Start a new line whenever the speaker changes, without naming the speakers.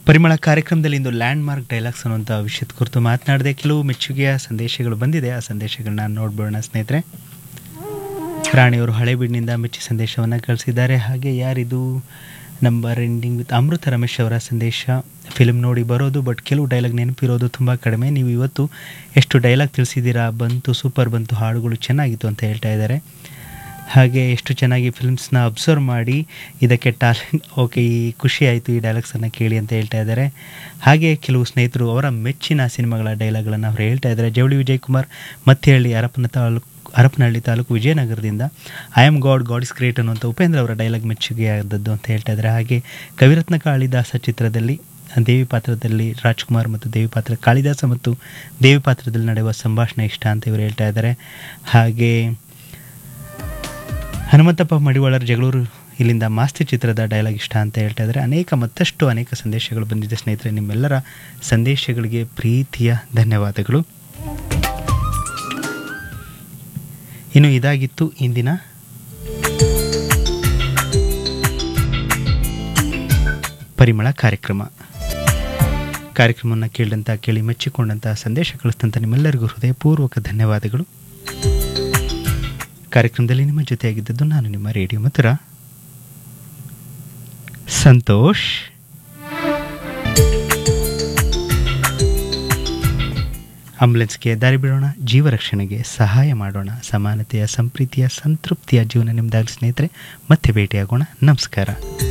ಪರಿಮಳ ಕಾರ್ಯಕ್ರಮದಲ್ಲಿ ಇಂದು land mark dialogues ಅನ್ನುವಂಥ ವಿಷಯದ ಕುರಿತು ಮಾತನಾಡಿದೆ ಕೆಲವು ಮೆಚ್ಚುಗೆಯ ಸಂದೇಶಗಳು ಬಂದಿದೆ ಆ ಸಂದೇಶಗಳನ್ನ ನೋಡ್ಬೋಣ ಸ್ನೇಹಿತರೆ ರಾಣಿಯವರು ಹಳೆಬೀಡಿನಿಂದ ಮೆಚ್ಚಿ ಸಂದೇಶವನ್ನು ಕಳಿಸಿದ್ದಾರೆ ಹಾಗೆ ಯಾರಿದು number ending with Amrutha Ramesh ಅವರ ಸಂದೇಶ ಫಿಲ್ಮ್ ನೋಡಿ ಬರೋದು ಬಟ್ ಕೆಲವು ಡೈಲಾಗ್ ನೆನಪಿರೋದು ತುಂಬ ಕಡಿಮೆ ನೀವು ಇವತ್ತು ಎಷ್ಟು ಡೈಲಾಗ್ ತಿಳಿಸಿದ್ದೀರಾ ಬಂತು ಸೂಪರ್ ಬಂತು ಹಾಡುಗಳು ಚೆನ್ನಾಗಿತ್ತು ಅಂತ ಹೇಳ್ತಾ ಇದ್ದಾರೆ ಹಾಗೆ ಎಷ್ಟು ಚೆನ್ನಾಗಿ ಫಿಲ್ಮ್ಸ್ನ ಅಬ್ಸರ್ವ್ ಮಾಡಿ ಇದಕ್ಕೆ ಟ್ಯಾಲೆಂಟ್ ಓಕೆ ಈ ಖುಷಿ ಆಯಿತು ಈ ಡೈಲಾಗ್ಸನ್ನು ಕೇಳಿ ಅಂತ ಹೇಳ್ತಾ ಇದ್ದಾರೆ ಹಾಗೆ ಕೆಲವು ಸ್ನೇಹಿತರು ಅವರ ಮೆಚ್ಚಿನ ಸಿನಿಮಾಗಳ ಡೈಲಾಗ್ಗಳನ್ನು ಅವರು ಹೇಳ್ತಾ ಇದ್ದಾರೆ ಜವಳಿ ವಿಜಯ್ ಕುಮಾರ್ ಮತ್ತೇಳಿ ಹರಪನ ತಾಲೂಕು ಹರಪನಹಳ್ಳಿ ತಾಲೂಕು ವಿಜಯನಗರದಿಂದ I am god god is great ಅನ್ನುವಂಥ ಉಪೇಂದ್ರ ಅವರ ಡೈಲಾಗ್ ಮೆಚ್ಚುಗೆಯಾದದ್ದು ಅಂತ ಹೇಳ್ತಾ ಇದ್ದಾರೆ ಹಾಗೆ ಕವಿರತ್ನ ಕಾಳಿದಾಸ ಚಿತ್ರದಲ್ಲಿ ದೇವಿ ಪಾತ್ರದಲ್ಲಿ ರಾಜ್ಕುಮಾರ್ ಮತ್ತು ದೇವಿ ಪಾತ್ರ ಕಾಳಿದಾಸ ಮತ್ತು ದೇವಿ ಪಾತ್ರದಲ್ಲಿ ನಡೆಯುವ ಸಂಭಾಷಣೆ ಇಷ್ಟ ಅಂತ ಇವರು ಹೇಳ್ತಾ ಇದ್ದಾರೆ ಹಾಗೆ ಹನುಮಂತಪ್ಪ ಮಡಿವಾಳರ್ ಜಗಳೂರು ಇಲ್ಲಿಂದ ಮಾಸ್ತಿ ಚಿತ್ರದ ಡೈಲಾಗ್ ಇಷ್ಟ ಅಂತ ಹೇಳ್ತಾ ಇದ್ದಾರೆ ಅನೇಕ ಮತ್ತಷ್ಟು ಅನೇಕ ಸಂದೇಶಗಳು ಬಂದಿದೆ ಸ್ನೇಹಿತರೆ ನಿಮ್ಮೆಲ್ಲರ ಸಂದೇಶಗಳಿಗೆ ಪ್ರೀತಿಯ ಧನ್ಯವಾದಗಳು ಇನ್ನು ಇದಾಗಿತ್ತು ಇಂದಿನ ಪರಿಮಳ ಕಾರ್ಯಕ್ರಮ ಕಾರ್ಯಕ್ರಮವನ್ನು ಕೇಳಿದಂಥ ಕೇಳಿ ಮೆಚ್ಚಿಕೊಂಡಂಥ ಸಂದೇಶ ಕಳಿಸಿದಂಥ ನಿಮ್ಮೆಲ್ಲರಿಗೂ ಹೃದಯಪೂರ್ವಕ ಧನ್ಯವಾದಗಳು ಕಾರ್ಯಕ್ರಮದಲ್ಲಿ ನಿಮ್ಮ ಜೊತೆಯಾಗಿದ್ದದ್ದು ನಾನು ನಿಮ್ಮ ರೇಡಿಯೋ ಮಥುರ ಸಂತೋಷ್ ಆಂಬುಲೆನ್ಸ್ಗೆ ದಾರಿ ಬಿಡೋಣ ಜೀವ ರಕ್ಷಣೆಗೆ ಸಹಾಯ ಮಾಡೋಣ ಸಮಾನತೆಯ ಸಂಪ್ರೀತಿಯ ಸಂತೃಪ್ತಿಯ ಜೀವನ ನಿಮ್ಮದಾಗಲಿ ಸ್ನೇಹಿತರೆ ಮತ್ತೆ ಭೇಟಿಯಾಗೋಣ ನಮಸ್ಕಾರ